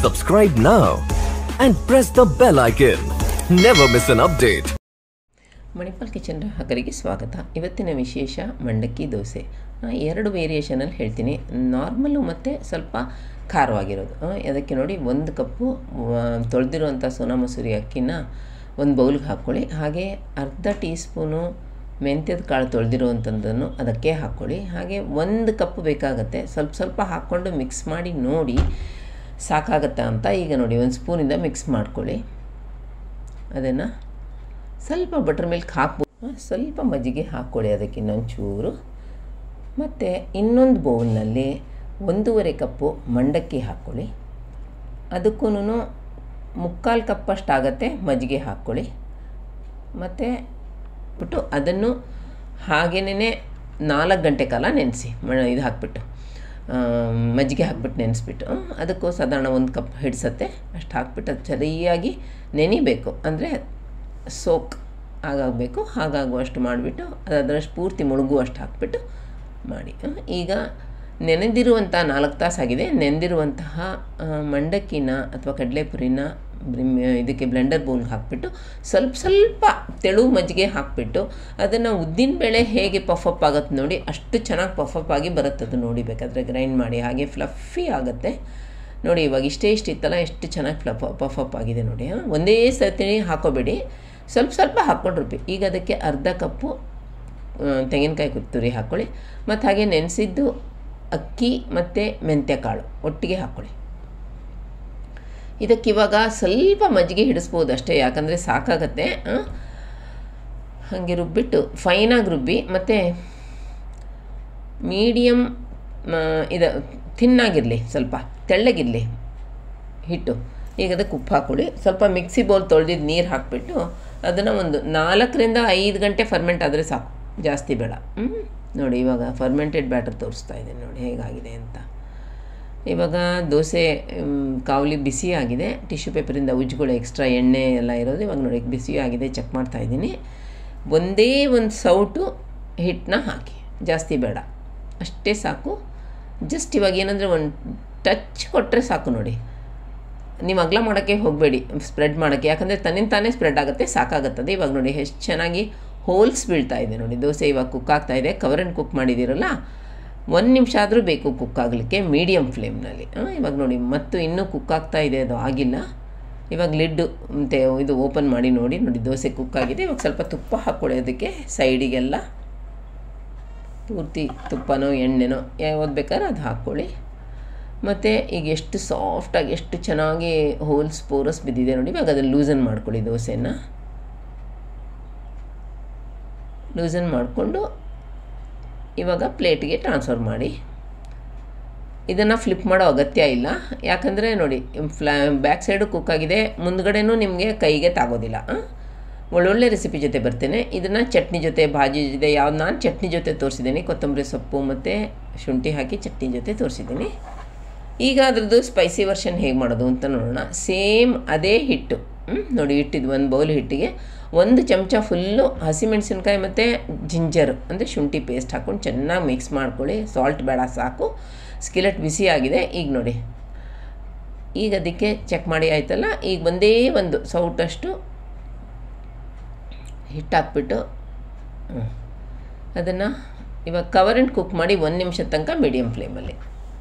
Subscribe now and press the bell icon. Never miss an update. Manipal kitchen ಗ್ರಾಹಕರಿಗೆ ಸ್ವಾಗತ ಇವತ್ತಿನ ವಿಶೇಷ ಮಂಡಕ್ಕಿ ದೋಸೆ ಆ, ಎರಡು ವೇರಿಯೇಷನಲ್ಲಿ ಹೇಳ್ತೀನಿ ನಾರ್ಮಲ್ಲು ಮತ್ತು ಸ್ವಲ್ಪ ಖಾರವಾಗಿರೋದು ಆ, ಅದಕ್ಕೆ ನೋಡಿ ಒಂದು ಕಪ್ಪು ತೊಳೆದಿರುವಂಥ ಸೋನಾ ಮಸೂರಿ ಅಕ್ಕಿನ ಒಂದು ಬೌಲ್ಗೆ ಹಾಕ್ಕೊಳ್ಳಿ ಹಾಗೆ ಅರ್ಧ ಟೀ ಸ್ಪೂನು ಮೆಂತ್ಯದ ಕಾಳು ತೊಳೆದಿರುವಂಥದ್ದನ್ನು ಅದಕ್ಕೆ ಹಾಕ್ಕೊಳ್ಳಿ ಹಾಗೆ ಒಂದು ಕಪ್ ಬೇಕಾಗತ್ತೆ ಸ್ವಲ್ಪ ಸ್ವಲ್ಪ ಹಾಕ್ಕೊಂಡು ಮಿಕ್ಸ್ ಮಾಡಿ ನೋಡಿ ಸಾಕಾಗತ್ತಾ ಅಂತ ಈಗ ನೋಡಿ ಒಂದು ಸ್ಪೂನಿಂದ ಮಿಕ್ಸ್ ಮಾಡ್ಕೊಳ್ಳಿ ಅದನ್ನು ಸ್ವಲ್ಪ ಬಟರ್ ಮಿಲ್ಕ್ ಹಾಕ್ಬೋದು ಸ್ವಲ್ಪ ಮಜ್ಜಿಗೆ ಹಾಕ್ಕೊಳ್ಳಿ ಅದಕ್ಕೆ ಇನ್ನೊಂಚೂರು ಮತ್ತು ಇನ್ನೊಂದು ಬೌಲ್ನಲ್ಲಿ ಒಂದೂವರೆ ಕಪ್ಪು ಮಂಡಕ್ಕಿ ಹಾಕ್ಕೊಳ್ಳಿ ಅದಕ್ಕೂ ಮುಕ್ಕಾಲು ಕಪ್ಪಷ್ಟಾಗತ್ತೆ ಮಜ್ಜಿಗೆ ಹಾಕ್ಕೊಳ್ಳಿ ಮತ್ತು ಬಿಟ್ಟು ಅದನ್ನು ಹಾಗೇನೇ ನಾಲ್ಕು ಗಂಟೆ ಕಾಲ ನೆನೆಸಿ ಮ ಇದು ಹಾಕ್ಬಿಟ್ಟು ಆ, ಮಜ್ಜಿಗೆ ಹಾಕ್ಬಿಟ್ಟು ನೆನೆಸ್ಬಿಟ್ಟು ಅದಕ್ಕೂ ಸಾಧಾರಣ ಒಂದು ಕಪ್ ಹಿಡಿಸತ್ತೆ ಅಷ್ಟು ಹಾಕ್ಬಿಟ್ಟು ಅದು ಸರಿಯಾಗಿ ನೆನಿಬೇಕು ಅಂದರೆ ಸೋಕ್ ಆಗಾಗಬೇಕು ಹಾಗಾಗುವಷ್ಟು ಮಾಡಿಬಿಟ್ಟು ಅದು ಅದರಷ್ಟು ಪೂರ್ತಿ ಮುಳುಗುವಷ್ಟು ಹಾಕ್ಬಿಟ್ಟು ಮಾಡಿ ಆ, ಈಗ ನೆನೆದಿರುವಂಥ ನಾಲ್ಕು ತಾಸಾಗಿದೆ ನೆನೆದಿರುವಂತಹ ಆ, ಮಂಡಕ್ಕಿನ ಅಥವಾ ಕಡಲೆಪುರಿನ ಬ್ರಿಮ್ ಇದಕ್ಕೆ ಬ್ಲೆಂಡರ್ ಬೌಲ್ಗೆ ಹಾಕ್ಬಿಟ್ಟು ಸ್ವಲ್ಪ ಸ್ವಲ್ಪ ತೆಳು ಮಜ್ಜಿಗೆ ಹಾಕ್ಬಿಟ್ಟು ಅದನ್ನು ಉದ್ದಿನಬೇಳೆ ಹೇಗೆ ಪಫಪ್ ಆಗುತ್ತೆ ನೋಡಿ ಅಷ್ಟು ಚೆನ್ನಾಗಿ ಪಫಪ್ ಆಗಿ ಬರುತ್ತೆ ಅದು ನೋಡಿ ಬೇಕಾದರೆ ಗ್ರೈಂಡ್ ಮಾಡಿ ಹಾಗೆ ಫ್ಲಫಿ ಆಗುತ್ತೆ ನೋಡಿ ಇವಾಗ ಇಷ್ಟೇ ಇಷ್ಟು ಇತ್ತಲ್ಲ ಎಷ್ಟು ಚೆನ್ನಾಗಿ ಫ್ಲಫ ಪಫಪ್ ಆಗಿದೆ ನೋಡಿ ಆ. ಒಂದೇ ಸರ್ತಿ ಹಾಕೋಬೇಡಿ ಸ್ವಲ್ಪ ಸ್ವಲ್ಪ ಹಾಕ್ಕೊಂಡು ರುಬ್ಬಿ ಈಗ ಅದಕ್ಕೆ ಅರ್ಧ ಕಪ್ಪು ಆ, ತೆಂಗಿನಕಾಯಿ ಕುತ್ತೂರಿ ಹಾಕ್ಕೊಳ್ಳಿ ಮತ್ತು ಹಾಗೆ ನೆನೆಸಿದ್ದು ಅಕ್ಕಿ ಮತ್ತು ಮೆಂತ್ಯ ಕಾಳು ಒಟ್ಟಿಗೆ ಹಾಕ್ಕೊಳ್ಳಿ ಇದಕ್ಕಿವಾಗ ಸ್ವಲ್ಪ ಮಜ್ಜಿಗೆ ಹಿಡಿಸ್ಬೋದು ಅಷ್ಟೇ ಯಾಕಂದರೆ ಸಾಕಾಗತ್ತೆ ಆ. ಹಾಗೆ ರುಬ್ಬಿಟ್ಟು ಫೈನಾಗಿ ರುಬ್ಬಿ ಮತ್ತು ಮೀಡಿಯಮ್ ಇದು ಥಿನ್ನಾಗಿರಲಿ ಸ್ವಲ್ಪ ತೆಳ್ಳಗಿರಲಿ ಹಿಟ್ಟು ಈಗ ಅದಕ್ಕೆ ಉಪ್ಪು ಹಾಕ್ಕೊಳ್ಳಿ ಸ್ವಲ್ಪ ಮಿಕ್ಸಿ ಬೌಲ್ ತೊಳೆದಿದ್ದು ನೀರು ಹಾಕಿಬಿಟ್ಟು ಅದನ್ನು ಒಂದು ನಾಲ್ಕರಿಂದ ಐದು ಗಂಟೆ ಫರ್ಮೆಂಟ್ ಆದರೆ ಸಾಕು ಜಾಸ್ತಿ ಬೇಡ ಹ್ಮ್? ನೋಡಿ ಇವಾಗ ಫರ್ಮೆಂಟೆಡ್ ಬ್ಯಾಟರ್ ತೋರಿಸ್ತಾ ಇದ್ದೀನಿ ನೋಡಿ ಹೇಗಾಗಿದೆ ಅಂತ ಇವಾಗ ದೋಸೆ ಮ್, ಕಾವಲಿ ಬಿಸಿ ಆಗಿದೆ ಟಿಶ್ಯೂ ಪೇಪರಿಂದ ಉಜ್ಗಳು ಎಕ್ಸ್ಟ್ರಾ ಎಣ್ಣೆ ಎಲ್ಲ ಇರೋದು ಇವಾಗ ನೋಡಿ ಬಿಸಿ ಆಗಿದೆ ಚೆಕ್ ಮಾಡ್ತಾ ಇದ್ದೀನಿ ಒಂದೇ ಒಂದು ಸೌಟು ಹಿಟ್ಟನ್ನ ಹಾಕಿ ಜಾಸ್ತಿ ಬೇಡ ಅಷ್ಟೇ ಸಾಕು ಜಸ್ಟ್ ಇವಾಗ ಏನಂದರೆ ಒಂದು ಟಚ್ ಕೊಟ್ಟರೆ ಸಾಕು ನೋಡಿ ನೀವು ಅಗಲ ಮಾಡೋಕ್ಕೆ ಹೋಗಬೇಡಿ ಸ್ಪ್ರೆಡ್ ಮಾಡೋಕ್ಕೆ ಯಾಕಂದರೆ ತನ್ನಿಂದ ತಾನೇ ಸ್ಪ್ರೆಡ್ ಆಗುತ್ತೆ ಸಾಕಾಗುತ್ತದೆ ಇವಾಗ ನೋಡಿ ಎಷ್ಟು ಚೆನ್ನಾಗಿ ಹೋಲ್ಸ್ ಬೀಳ್ತಾ ಇದೆ ನೋಡಿ ದೋಸೆ ಇವಾಗ ಕುಕ್ ಆಗ್ತಾ ಇದೆ ಕವರನ್ನು ಕುಕ್ ಮಾಡಿದ್ದೀರಲ್ಲ ಒಂದು ನಿಮಿಷ ಆದರೂ ಬೇಕು ಕುಕ್ ಆಗಲಿಕ್ಕೆ ಮೀಡಿಯಮ್ ಫ್ಲೇಮ್ನಲ್ಲಿ ಇವಾಗ ನೋಡಿ ಮತ್ತು ಇನ್ನೂ ಕುಕ್ ಆಗ್ತಾ ಇದೆ ಅದು ಆಗಿಲ್ಲ ಇವಾಗ ಲಿಡ್ಡು ಮತ್ತು ಇದು ಓಪನ್ ಮಾಡಿ ನೋಡಿ ನೋಡಿ ದೋಸೆ ಕುಕ್ ಆಗಿದೆ ಇವಾಗ ಸ್ವಲ್ಪ ತುಪ್ಪ ಹಾಕ್ಕೊಳ್ಳಿ ಅದಕ್ಕೆ ಸೈಡಿಗೆಲ್ಲ ಪೂರ್ತಿ ತುಪ್ಪನೋ ಎಣ್ಣೆನೋ ಯಾವ್ದು ಬೇಕಾದ್ರೆ ಅದು ಹಾಕ್ಕೊಳ್ಳಿ ಮತ್ತು ಈಗ ಎಷ್ಟು ಸಾಫ್ಟಾಗಿ ಎಷ್ಟು ಚೆನ್ನಾಗಿ ಹೋಲ್ಸ್ ಪೋರಸ್ ಬಿದ್ದಿದೆ ನೋಡಿ ಇವಾಗ ಅದನ್ನು ಲೂಸನ್ ಮಾಡ್ಕೊಳ್ಳಿ ದೋಸೆನ ಲೂಸನ್ ಮಾಡಿಕೊಂಡು ಇವಾಗ ಪ್ಲೇಟ್ಗೆ ಟ್ರಾನ್ಸ್ಫರ್ ಮಾಡಿ ಇದನ್ನು ಫ್ಲಿಪ್ ಮಾಡೋ ಅಗತ್ಯ ಇಲ್ಲ ಯಾಕಂದರೆ ನೋಡಿ ಫ್ಲಾ ಬ್ಯಾಕ್ ಸೈಡು ಕುಕ್ ಆಗಿದೆ ಮುಂದ್ಗಡೆನೂ ನಿಮಗೆ ಕೈಗೆ ತಾಗೋದಿಲ್ಲ ಆ? ಒಳ್ಳೊಳ್ಳೆ ರೆಸಿಪಿ ಜೊತೆ ಬರ್ತೇನೆ ಇದನ್ನು ಚಟ್ನಿ ಜೊತೆ ಭಾಜಿ ಜೊತೆ ಯಾವ್ದು ನಾನು ಚಟ್ನಿ ಜೊತೆ ತೋರಿಸಿದ್ದೀನಿ ಕೊತ್ತಂಬರಿ ಸೊಪ್ಪು ಮತ್ತು ಶುಂಠಿ ಹಾಕಿ ಚಟ್ನಿ ಜೊತೆ ತೋರಿಸಿದ್ದೀನಿ ಈಗ ಅದ್ರದ್ದು ಸ್ಪೈಸಿ ವರ್ಷನ್ ಹೇಗೆ ಮಾಡೋದು ಅಂತ ನೋಡೋಣ ಸೇಮ್ ಅದೇ ಹಿಟ್ಟು ಹ್ಮ್? ನೋಡಿ ಹಿಟ್ಟಿದ್ದು ಒಂದು ಬೌಲ್ ಹಿಟ್ಟಿಗೆ ಒಂದು ಚಮಚ ಫುಲ್ಲು ಹಸಿಮೆಣಸಿನ್ಕಾಯಿ ಮತ್ತು ಜಿಂಜರ್ ಅಂದರೆ ಶುಂಠಿ ಪೇಸ್ಟ್ ಹಾಕ್ಕೊಂಡು ಚೆನ್ನಾಗಿ ಮಿಕ್ಸ್ ಮಾಡ್ಕೊಳ್ಳಿ ಸಾಲ್ಟ್ ಬೇಡ ಸಾಕು ಸ್ಕಿಲೆಟ್ ಬಿಸಿ ಆಗಿದೆ ಈಗ ನೋಡಿ ಈಗ ಅದಕ್ಕೆ ಚೆಕ್ ಮಾಡಿ ಆಯ್ತಲ್ಲ ಈಗ ಒಂದೇ ಒಂದು ಸೌಟಷ್ಟು ಹಿಟ್ಟು ಹಾಕ್ಬಿಟ್ಟು ಅದನ್ನು ಇವಾಗ ಕವರ್ ಆ್ಯಂಡ್ ಕುಕ್ ಮಾಡಿ ಒಂದು ನಿಮಿಷದ ತನಕ ಮೀಡಿಯಮ್ ಫ್ಲೇಮಲ್ಲಿ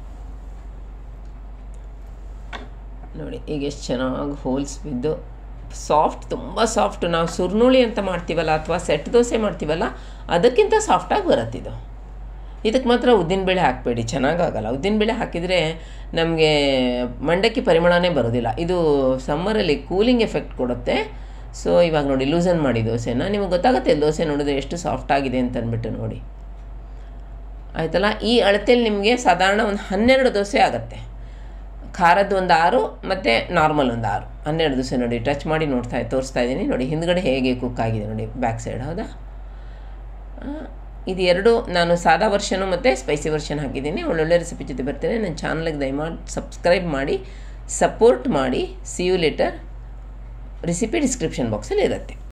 ನೋಡಿ ಈಗ ಎಷ್ಟು ಚೆನ್ನಾಗಿ ಹೋಲ್ಸ್ ಬಿದ್ದು ಸಾಫ್ಟ್ ತುಂಬ ಸಾಫ್ಟ್ ನಾವು ಸುರ್ನುಳಿ ಅಂತ ಮಾಡ್ತೀವಲ್ಲ ಅಥವಾ ಸೆಟ್ ದೋಸೆ ಮಾಡ್ತೀವಲ್ಲ ಅದಕ್ಕಿಂತ ಸಾಫ್ಟಾಗಿ ಬರುತ್ತಿದ್ದು ಇದಕ್ಕೆ ಮಾತ್ರ ಉದ್ದಿನಬೇಳೆ ಹಾಕಬೇಡಿ ಚೆನ್ನಾಗಾಗಲ್ಲ ಉದ್ದಿನಬೇಳೆ ಹಾಕಿದರೆ ನಮಗೆ ಮಂಡಕ್ಕಿ ಪರಿಮಳನೇ ಬರೋದಿಲ್ಲ ಇದು ಸಮ್ಮರಲ್ಲಿ ಕೂಲಿಂಗ್ ಎಫೆಕ್ಟ್ ಕೊಡುತ್ತೆ ಸೊ ಇವಾಗ ನೋಡಿ ಲೂಸನ್ ಮಾಡಿ ದೋಸೆನ ನಿಮಗೆ ಗೊತ್ತಾಗುತ್ತೆ ದೋಸೆ ನೋಡಿದ್ರೆ ಎಷ್ಟು ಸಾಫ್ಟ್ ಆಗಿದೆ ಅಂತ ಅಂದ್ಬಿಟ್ಟು ನೋಡಿ ಆಯ್ತಲ್ಲ ಈ ಅಳತೆಯಲ್ಲಿ ನಿಮಗೆ ಸಾಧಾರಣ ಒಂದು ಹನ್ನೆರಡು ದೋಸೆ ಆಗುತ್ತೆ ಖಾರದ್ದು ಒಂದು ಆರು ಮತ್ತು ನಾರ್ಮಲ್ ಒಂದು ಆರು ಹನ್ನೆರಡು ದೋಸೆ ನೋಡಿ ಟಚ್ ಮಾಡಿ ನೋಡ್ತಾ ತೋರಿಸ್ತಾ ಇದ್ದೀನಿ ನೋಡಿ ಹಿಂದ್ಗಡೆ ಹೇಗೆ ಕುಕ್ ಆಗಿದೆ ನೋಡಿ ಬ್ಯಾಕ್ ಸೈಡ್ ಹೌದಾ ಆ, ಇದು ಎರಡು ನಾನು ಸಾದಾ ವರ್ಷನು ಮತ್ತು ಸ್ಪೈಸಿ ವರ್ಷನ್ ಹಾಕಿದ್ದೀನಿ ಒಳ್ಳೊಳ್ಳೆ ರೆಸಿಪಿ ಜೊತೆ ಬರ್ತೇನೆ ನನ್ನ ಚಾನಲ್ಗೆ ದಯಮಾಡಿ ಸಬ್ಸ್ಕ್ರೈಬ್ ಮಾಡಿ ಸಪೋರ್ಟ್ ಮಾಡಿ see you letter recipe description ಬಾಕ್ಸಲ್ಲಿ ಇರುತ್ತೆ